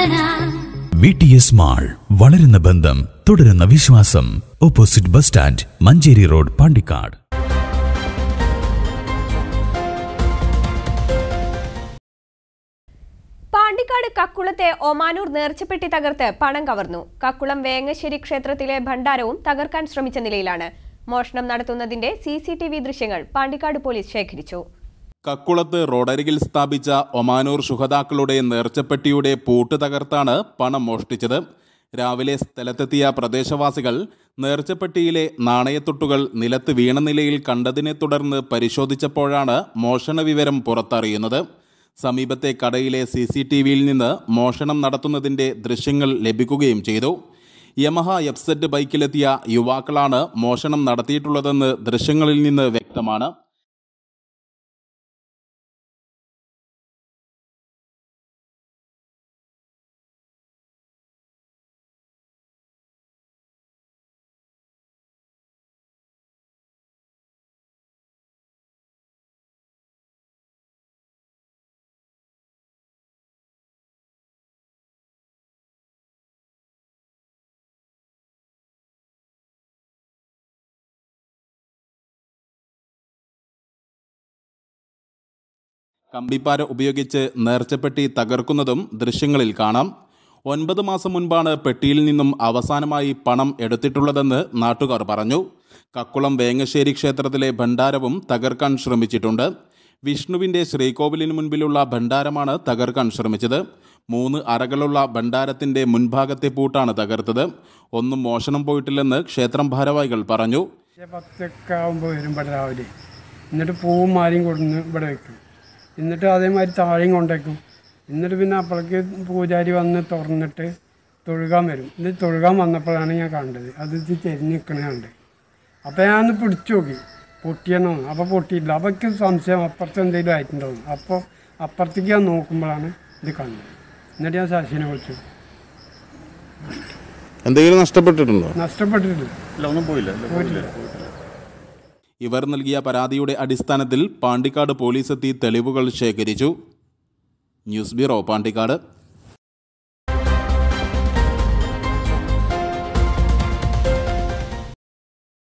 ഭാവന V T S mall വളരുന്ന ബന്ധം തുടരുന്ന വിശ്വാസം opposite bus stand Manjeri road Pandikkad Pandikkad കക്കുളത്തെ ഒമാനൂർ നേർച്ചപ്പെട്ടി തകർത്ത് പണം കവർന്നു കക്കുളം വേങ്ങശ്ശേരി ക്ഷേത്രത്തിലെ ഭണ്ഡാരവും തകർക്കാൻ ശ്രമിച്ച നിലയിലാണ് മോഷണം നടത്തുന്നതിന്റെ സി സി ടി വി ദൃശ്യങ്ങൾ പാണ്ടിക്കാട് പോലീസ് ശേഖരിച്ചു കക്കുളത്ത് റോഡരികിൽ സ്ഥാപിച്ച ഒമാനൂർ ശുഹതാക്കളുടെ നേർച്ചപ്പെട്ടിയുടെ പൂട്ട് തകർത്താണ് പണം മോഷ്ടിച്ചത് രാവിലെ സ്ഥലത്തെത്തിയ പ്രദേശവാസികൾ നേർച്ചപ്പെട്ടിയിലെ നാണയത്തുട്ടുകൾ നിലത്ത് വീണ നിലയിൽ കണ്ടതിനെ തുടർന്ന് പരിശോധിച്ചപ്പോഴാണ് മോഷണ വിവരം പുറത്തറിയുന്നത് സമീപത്തെ കടയിലെ സി സി ടി വിയിൽ നിന്ന് മോഷണം നടത്തുന്നതിൻ്റെ ദൃശ്യങ്ങൾ ലഭിക്കുകയും ചെയ്തു യമഹ എഫ്സെറ്റ് ബൈക്കിലെത്തിയ യുവാക്കളാണ് മോഷണം നടത്തിയിട്ടുള്ളതെന്ന് ദൃശ്യങ്ങളിൽ നിന്ന് വ്യക്തമാണ് കമ്പിപ്പാര ഉപയോഗിച്ച് നേർച്ചപ്പെട്ടി തകർക്കുന്നതും ദൃശ്യങ്ങളിൽ കാണാം ഒൻപത് മാസം മുൻപാണ് പെട്ടിയിൽ നിന്നും അവസാനമായി പണം എടുത്തിട്ടുള്ളതെന്ന് നാട്ടുകാർ പറഞ്ഞു കക്കുളം വേങ്ങശ്ശേരി ക്ഷേത്രത്തിലെ ഭണ്ഡാരവും തകർക്കാൻ ശ്രമിച്ചിട്ടുണ്ട് വിഷ്ണുവിൻ്റെ ശ്രീകോവിലിന് മുൻപിലുള്ള ഭണ്ഡാരമാണ് തകർക്കാൻ ശ്രമിച്ചത് മൂന്ന് അറകളുള്ള ഭണ്ഡാരത്തിൻ്റെ മുൻഭാഗത്തെ പൂട്ടാണ് തകർത്തത് ഒന്നും മോഷണം പോയിട്ടില്ലെന്ന് ക്ഷേത്രം ഭാരവാഹികൾ പറഞ്ഞു പത്തൊക്കെ ആകുമ്പോൾ വരും ഇവിടെ രാവിലെ എന്നിട്ട് പൂവും മാലയും കൊടുന്ന് ഇവിടെ വെക്കും എന്നിട്ട് അതേമാതിരി താഴെയും കൊണ്ടേക്കും എന്നിട്ട് പിന്നെ അപ്പോഴേക്ക് പൂജാരി വന്ന് തുറന്നിട്ട് തൊഴുകാൻ വരും ഇത് തൊഴുകാൻ വന്നപ്പോഴാണ് ഞാൻ കണ്ടത് അത് ഇത് ചെരിഞ്ഞ് നിൽക്കണ കണ്ട് അപ്പോൾ ഞാൻ പിടിച്ചു നോക്കി പൊട്ടിയണോ അപ്പോൾ പൊട്ടിയില്ല അപ്പോൾ എനിക്ക് സംശയം അപ്പുറത്ത് എന്തെങ്കിലും ആയിട്ടുണ്ടാവും അപ്പോൾ അപ്പുറത്തേക്ക് ഞാൻ നോക്കുമ്പോഴാണ് ഇത് കണ്ടത് എന്നിട്ട് ഞാൻ ശശിനെ വിളിച്ചു എന്തെങ്കിലും നഷ്ടപ്പെട്ടിട്ടുണ്ടോ നഷ്ടപ്പെട്ടിട്ടില്ല പോയിട്ടില്ല ഇവർ നൽകിയ പരാതിയുടെ അടിസ്ഥാനത്തിൽ പാണ്ടിക്കാട് പോലീസ് എത്തി തെളിവുകൾ ശേഖരിച്ചു ന്യൂസ് ബ്യൂറോ പാണ്ടിക്കാട്